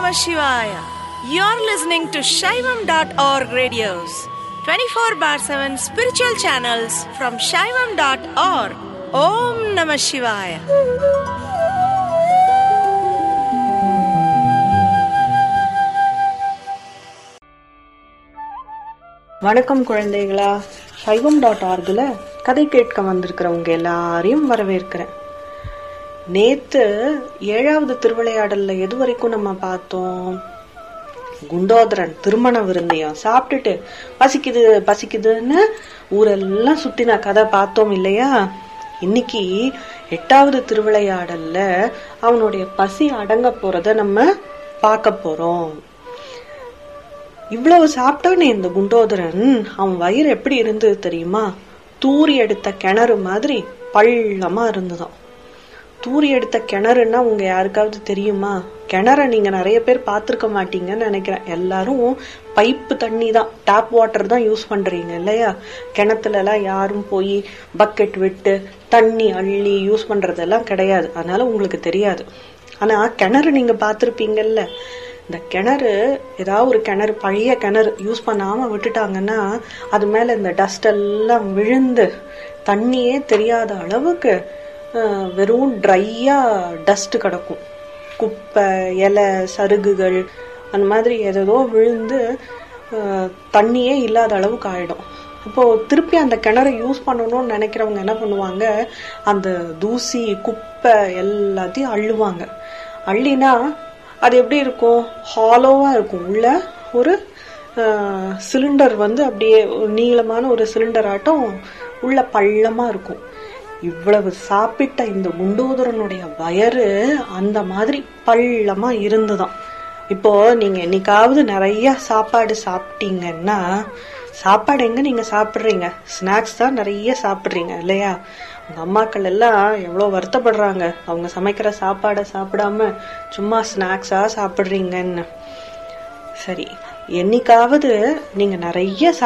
Namah Shivaya. You're listening to Shaivam.org radios, 24 bar 7 spiritual channels from Shaivam.org. Om Namah Shivaya. வணக்கம் குழந்தைகளா சைவம் dot ஆர்கில் கதை கேட்க வந்திருக்கிறவங்க எல்லாரையும் வரவேற்கிறேன் நேத்து ஏழாவது திருவிளையாடல்ல எது வரைக்கும் நம்ம பார்த்தோம் குண்டோதரன் திருமண விருந்தையும் சாப்பிட்டுட்டு பசிக்குது பசிக்குதுன்னு ஊரெல்லாம் சுத்தின கதை பார்த்தோம் இல்லையா இன்னைக்கு எட்டாவது திருவிளையாடல்ல அவனுடைய பசி அடங்க போறத நம்ம பார்க்க போறோம் இவ்வளவு சாப்பிட்டானே இந்த குண்டோதரன் அவன் வயிறு எப்படி இருந்தது தெரியுமா தூரி எடுத்த கிணறு மாதிரி பள்ளமா இருந்ததாம் தூரி எடுத்த கிணறுன்னா உங்க யாருக்காவது தெரியுமா கிணற நீங்க நிறைய பேர் பார்த்திருக்க மாட்டீங்கன்னு நினைக்கிறேன் எல்லாரும் பைப்பு தண்ணி தான் டேப் வாட்டர் தான் யூஸ் பண்றீங்க இல்லையா கிணத்துல எல்லாம் யாரும் போய் பக்கெட் விட்டு தண்ணி அள்ளி யூஸ் பண்றதெல்லாம் கிடையாது அதனால உங்களுக்கு தெரியாது ஆனா கிணறு நீங்க பார்த்திருப்பீங்கல்ல இந்த கிணறு ஏதாவது ஒரு கிணறு பழைய கிணறு யூஸ் பண்ணாம விட்டுட்டாங்கன்னா அது மேல இந்த டஸ்ட் எல்லாம் விழுந்து தண்ணியே தெரியாத அளவுக்கு அஹ், வெறும் ட்ரையா டஸ்ட் கிடக்கும் குப்பை இலை சருகுகள் அந்த மாதிரி ஏதோ விழுந்து அஹ், தண்ணியே இல்லாத அளவுக்கு ஆயிடும் அப்போ திருப்பி அந்த கிணறை யூஸ் பண்ணணும்னு நினைக்கிறவங்க என்ன பண்ணுவாங்க அந்த தூசி குப்பை எல்லாத்தையும் அள்ளுவாங்க அள்ளினா அது எப்படி இருக்கும் ஹாலோவா இருக்கும் உள்ள ஒரு சிலிண்டர் வந்து அப்படியே ஒரு நீளமான ஒரு சிலிண்டர் ஆட்டம் உள்ள பள்ளமா இருக்கும் இவ்வளவு சாப்பிட்ட இந்த குண்டோதரனுடைய வயறு அந்த மாதிரி பள்ளமா இருந்துதான் இப்போ நீங்க என்னைக்காவது நிறைய சாப்பாடு சாப்பிட்டீங்கன்னா சாப்பாடு எங்க நீங்க சாப்பிடுறீங்க ஸ்நாக்ஸ் தான் நிறைய சாப்பிடுறீங்க இல்லையா உங்க அம்மாக்கள் எல்லாம் எவ்வளவு வருத்தப்படுறாங்க அவங்க சமைக்கிற சாப்பாடை சாப்பிடாம சும்மா ஸ்நாக்ஸா சாப்பிடுறீங்கன்னு சரி என்னைக்காவது நீங்க நிறைய